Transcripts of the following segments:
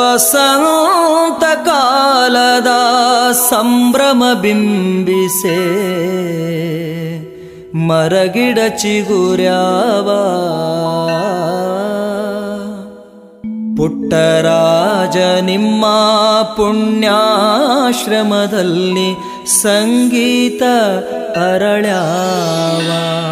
ವಸಂತ ಕಾಲದ ಸಂಭ್ರಮ ಬಿಂಬಿಸೆ ಮರಗಿಡ ಚಿಗುರ್ಯಾವ ಪುಟ್ಟರಾಜ ನಿಮ್ಮ ಪುಣ್ಯಾಶ್ರಮದಲ್ಲಿ ಸಂಗೀತ ಅರಳ್ಯಾವ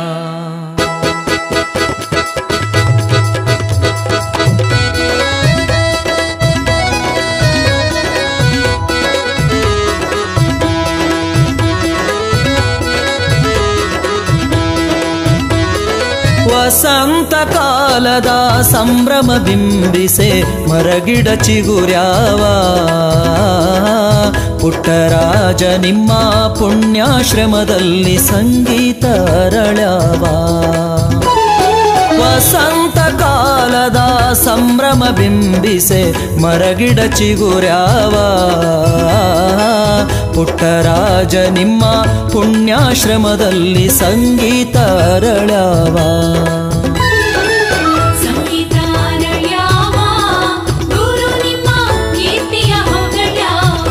ವಸಂತ ಕಾಲದ ಸಂಭ್ರಮ ಬಿಂಬಿಸೆ ಮರಗಿಡ ಚಿಗುರ್ಯಾವ ಪುಟ್ಟರಾಜ ನಿಮ್ಮ ಪುಣ್ಯಾಶ್ರಮದಲ್ಲಿ ಸಂಗೀತ ಅರಳ್ಯಾವ ವಸಂತ ಕಾಲದ ಸಂಭ್ರಮ ಬಿಂಬಿಸೆ ಮರಗಿಡ ಚಿಗುರ್ಯಾವ ಪುಟ್ಟರಾಜ ನಿಮ್ಮ ಪುಣ್ಯಾಶ್ರಮದಲ್ಲಿ ಸಂಗೀತ ಅರಳ್ಯಾವ ಸಂಗೀತ ಅರಳ್ಯಾವ ಗುರು ನಿಮ್ಮ ಕೀರ್ತಿಯ ಹೊಗಳಾವ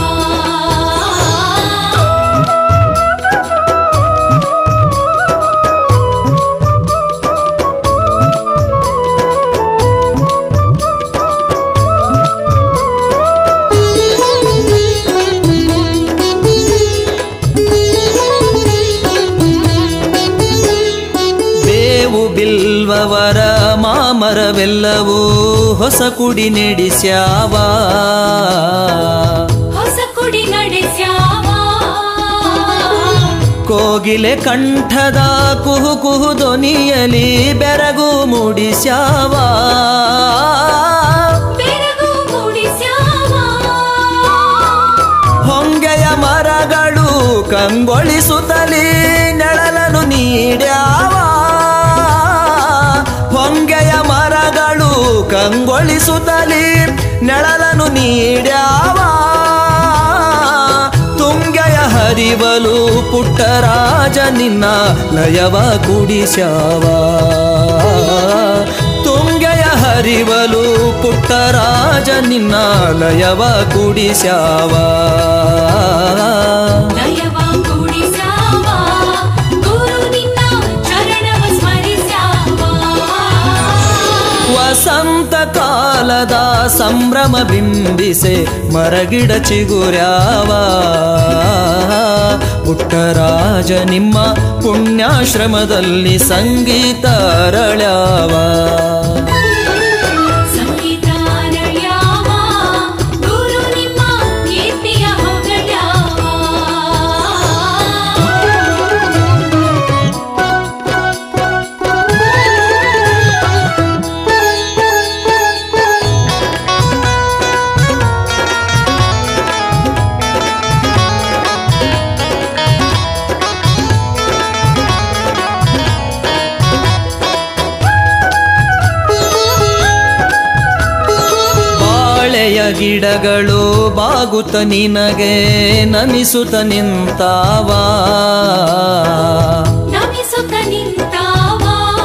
ಬೇವು ಬಿಲ್ವವರ ಮಾಮರವೆಲ್ಲವೂ ಹೊಸ ಕುಡಿ ನೆಡಿಸ್ಯಾವ ಹೊಸ ಕುಡಿ ನಡೆಸ್ಯಾವ ಕೋಗಿಲೆ ಕಂಠದ ಕುಹು ಕುಹು ಧ್ವನಿಯಲಿ ಬೆರಗು ಮೂಡಿಸ್ಯಾವ ಬೆರಗು ಮೂಡಿಸ್ಯಾವ ಹೊಂಗೆಯ ಮರಗಳು ಕಂಗೊಳಿಸುತ್ತಲೇ ನೆಳಲನು ನೀಡ್ಯಾವ ಹೊಂಗೆಯ ಮರಗಳು ಕಂಗೊಳಿಸುತ್ತಲೇ ನೆಳಲನು ನೀಡ್ಯಾವ ತುಂಗೆಯ ಹರಿವಲು ಪುಟ್ಟರಾಜ ನಿನ್ನ ಲಯವ ಕುಡಿಸ್ಯಾವ ತುಂಗೆಯ ಹರಿವಲು ಪುಟ್ಟರಾಜ ನಿನ್ನ ಲಯವ ಕುಡಿಸ್ಯಾವ ಲಯವ ಕೂಡಿಸ್ಯಾವ ಗುರು ನಿನ್ನ ಚರಣವ ಸ್ಮರಿಸ್ಯಾವ ವಸಂತ ಕಾಲದ ಸಂಭ್ರಮ ಬಿಂಬಿಸೆ ಮರಗಿಡ ಚಿಗುರ್ಯಾವ ಪುಟ್ಟರಾಜ ನಿಮ್ಮ ಪುಣ್ಯಾಶ್ರಮದಲ್ಲಿ ಸಂಗೀತ ಅರಳ್ಯಾವ ಸಂಗೀತ ಅರಳ್ಯಾವ ಗುರು ನಿಮ್ಮ ಕೀರ್ತಿಯ ಹೊಗಳಾವ ಬಾಳೆಯ ಗಿಡಗಳು ಬಾಗುತ್ತ ನಿನಗೆ ನಮಿಸುತ್ತ ನಿಂತಾವ ನಮಿಸುತ್ತ ನಿಂತಾವ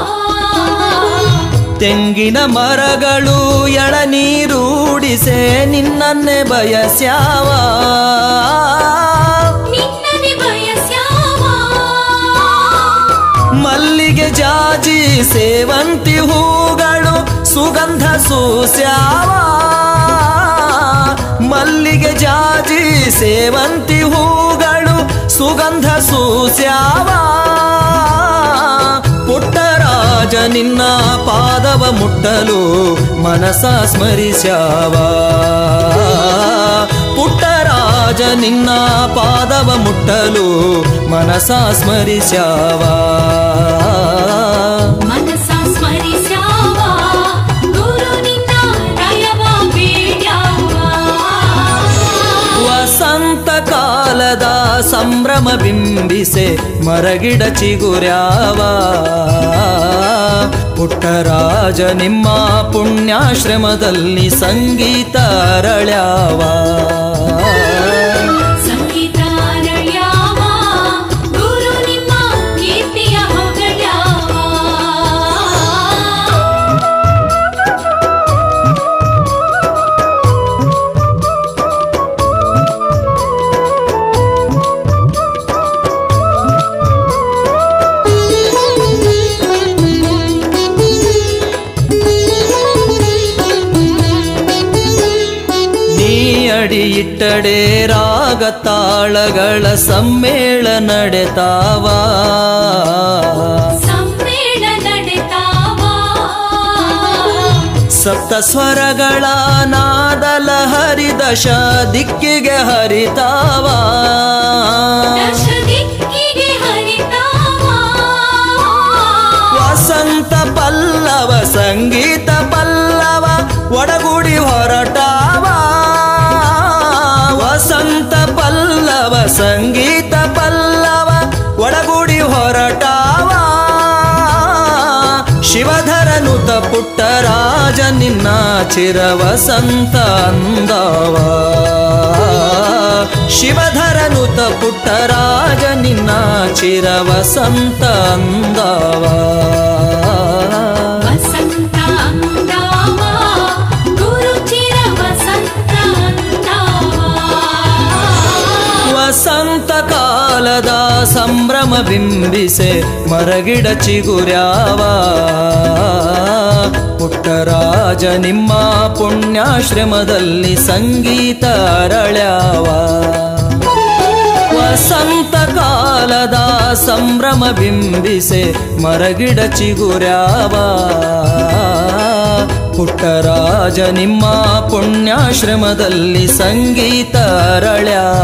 ತೆಂಗಿನ ಮರಗಳು ಎಳನೀರೂಡಿಸೆ ನಿನ್ನನ್ನೇ ಬಯಸ್ಯಾವ ನಿನ್ನನೆ ಬಯಸ್ಯಾವ ಮಲ್ಲಿಗೆ ಜಾಜಿ ಸೇವಂತಿ ಹೂಗಳು ಸುಗಂಧ ಸೂಸ್ಯಾವ ಮಲ್ಲಿಗೆ ಜಾಜಿ ಸೇವಂತಿ ಹೂಗಳು ಸುಗಂಧ ಸೂಸ್ಯಾವ ಪುಟ್ಟರಾಜ ನಿನ್ನ ಪಾದವ ಮುಟ್ಟಲು ಮನಸ ಸ್ಮರಿಸ್ಯಾವ ಪುಟ್ಟರಾಜ ನಿನ್ನ ಪಾದವ ಮುಟ್ಟಲು ಮನಸ ಸ್ಮರಿಸ್ಯಾವ ಮನಸ ಸ್ಮರಿಸ್ಯಾವ ಗುರು ನಿನ್ನ ದಯವ ಬೇಡ್ಯಾವ ವಸಂತ ಕಾಲದ ಸಂಭ್ರಮ ಬಿಂಬಿಸೆ ಮರಗಿಡ ಚಿಗುರ್ಯಾವ ಪುಟ್ಟರಾಜ ನಿಮ್ಮ ಪುಣ್ಯಾಶ್ರಮದಲ್ಲಿ ಸಂಗೀತ ಅರಳ್ಯಾವ ಸಂಗೀತ ಅರಳ್ಯಾವ ಗುರು ನಿಮ್ಮ ಕೀರ್ತಿಯ ಹೊಗಳಾವ ಇಟ್ಟಡೆ ರಾಗ ತಾಳಗಳ ಸಮ್ಮೇಳ ನಡೆತಾವ ಸಮ್ಮೇಳ ನಡೆತಾವ ಸಪ್ತ ಸ್ವರಗಳ ನಾದಲ ಹರಿದಶ ದಿಕ್ಕಿಗೆ ಹರಿತಾವ ದಶ ದಿಕ್ಕಿಗೆ ಹರಿತಾವ ವಸಂತ ಪಲ್ಲವ ಸಂಗೀತ ಪಲ್ಲವ ಒಡಗೂಡಿ ಹೊರಟಾವ ವಸಂತ ಪಲ್ಲವ ಸಂಗೀತ ಪಲ್ಲವ ಒಡಗೂಡಿ ಹೊರಟಾವ ಶಿವಧರನುತ ಪುಟ್ಟ ರಾಜ ನಿನ್ನ ಚಿರ ವಸಂತ ಅಂದವ ಶಿವಧರನುತ ಪುಟ್ಟ ರಾಜ ನಿನ್ನ ಚಿರ ವಸಂತ ಅಂದವ ವಸಂತ ಅಂದಾವ ಗುರು ಚಿರ ವಸಂತ ಅಂದಾವ ವಸಂತ ಕಾಲದ ಸಂಭ್ರಮ ಬಿಂಬಿಸೆ ಮರಗಿಡ ಚಿಗುರ್ಯಾವ ಪುಟ್ಟರಾಜ ನಿಮ್ಮ ಪುಣ್ಯಾಶ್ರಮದಲ್ಲಿ ಸಂಗೀತ ಅರಳ್ಯಾವ ವಸಂತ ಕಾಲದ ಸಂಭ್ರಮ ಬಿಂಬಿಸೆ ಮರಗಿಡ ಚಿಗುರ್ಯಾವ ಪುಟ್ಟರಾಜ ನಿಮ್ಮ ಪುಣ್ಯಾಶ್ರಮದಲ್ಲಿ ಸಂಗೀತ ಅರಳ್ಯಾವ